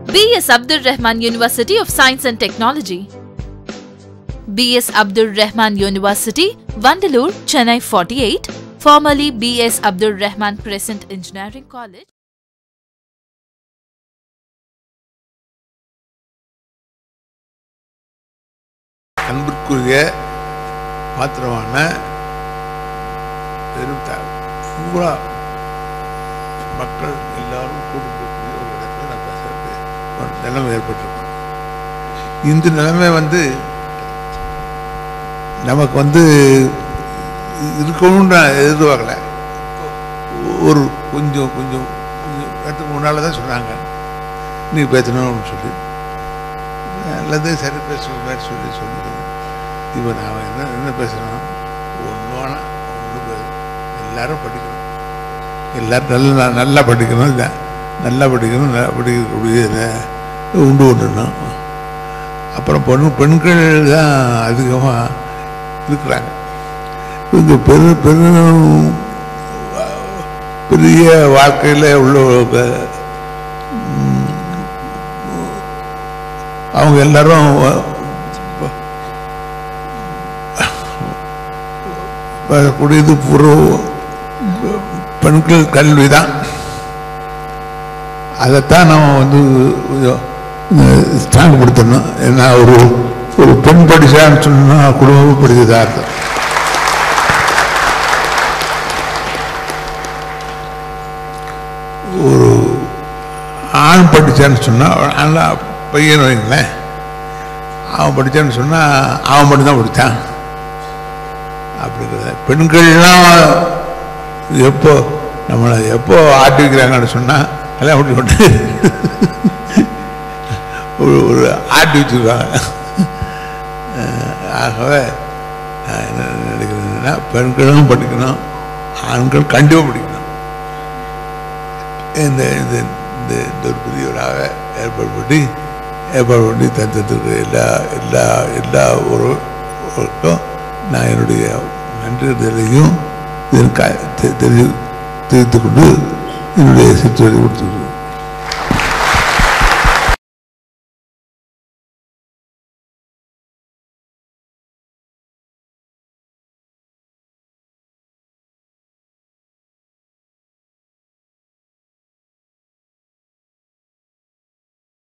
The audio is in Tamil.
B.S. Abdul Rahman University of Science and Technology. B.S. Abdul Rahman University, Vandalur, Chennai 48, formerly B.S. Abdul Rahman Crescent Engineering College. அன்பிற்குரிய பாத்திரமான பெரும் பூரா மக்கள் எல்லாரும் கூடிக்கூடிய ஒரு இடத்துல நான் பேசுறது ஒரு நிலைமை ஏற்பட்டிருக்கும் இந்த நிலைமை வந்து நமக்கு வந்து இருக்கணும்னு நான் எதிர்பார்க்கல ஒரு கொஞ்சம் கொஞ்சம் கொஞ்சம் நேரத்துக்கு முன்னால் தான் சொன்னாங்க நீ பேசணும்னு சொல்லி நல்லது சரி பேசுகிற மாதிரி சொல்லி சொல்லுது இப்போ நான் என்ன என்ன பேசுகிறோம் ஒன்று வேணாம் ஒன்று எல்லாரும் படிக்கணும் எல்லாரும் நல்லா நல்லா படிக்கணும் இல்லை நல்லா படிக்கணும் நல்லா படிக்கக்கூடிய இதை உண்டு கொண்டுணும் அப்புறம் பொண்ணு பெண்கள் தான் அதிகமாக இருக்கிறாங்க இவங்க பெரு பெரும் பெரிய வாழ்க்கையில் உள்ளவங்க அவங்க எல்லாரும் வரக்கூடியது பூர்வ பெண்கள் கல்வி தான் அதைத்தான் நம்ம வந்து ஸ்ட்ராங்படுத்தணும் ஏன்னா ஒரு ஒரு பெண் படிச்சான்னு சொன்னா குடும்பம் படிச்சதா அர்த்தம் ஒரு ஆண் படிச்சான்னு சொன்னா நல்லா பையன் வைங்களேன் அவன் படித்தான்னு சொன்னால் அவன் மட்டும்தான் படித்தான் அப்படிங்கிறத பெண்கள்லாம் எப்போ நம்மளை எப்போ ஆட்டி வைக்கிறாங்கன்னு சொன்னால் எல்லாம் அப்படி கொண்டு ஒரு ஒரு ஆட்டி வச்சுருக்காங்க ஆகவே நான் என்ன நினைக்கிறேன்னா பெண்களும் படிக்கணும் ஆண்கள் கண்டிப்பாக படிக்கணும் இந்த இந்த இந்த இந்த ஒரு பெரியவராக ஏற்பாடு பண்ணி ஏற்பாடு பண்ணி தந்ததுக்கு எல்லா எல்லா எல்லா ஒருவருக்கும் நான் என்னுடைய நன்றியதையும் தெரிவித்து கொண்டு என்னுடைய சிற்றுரை கொடுத்து